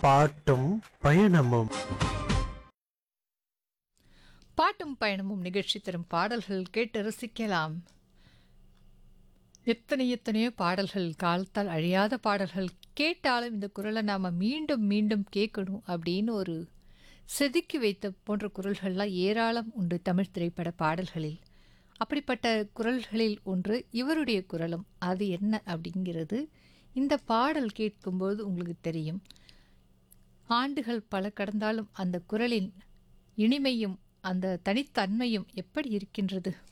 பாட்டும் பயணமும் பாட்டும் பயணமும் நிகழ்ச்சி தரும் பாடல்கள் கேட்டு ரசிக்கலாம் எத்தனை எத்தனையோ பாடல்கள் காலத்தால் அழியாத பாடல்கள் கேட்டாலும் இந்த குரலை நாம் மீண்டும் மீண்டும் கேட்கணும் அப்படின்னு ஒரு செதுக்கி வைத்த போன்ற குரல்கள்லாம் ஏராளம் உண்டு தமிழ் திரைப்பட பாடல்களில் அப்படிப்பட்ட குரல்களில் ஒன்று இவருடைய குரலும் அது என்ன அப்படிங்கிறது இந்த பாடல் கேட்கும்போது உங்களுக்கு தெரியும் ஆண்டுகள் பல கடந்தாலும் அந்த குரலின் இனிமையும் அந்த தனித்தன்மையும் எப்படி இருக்கின்றது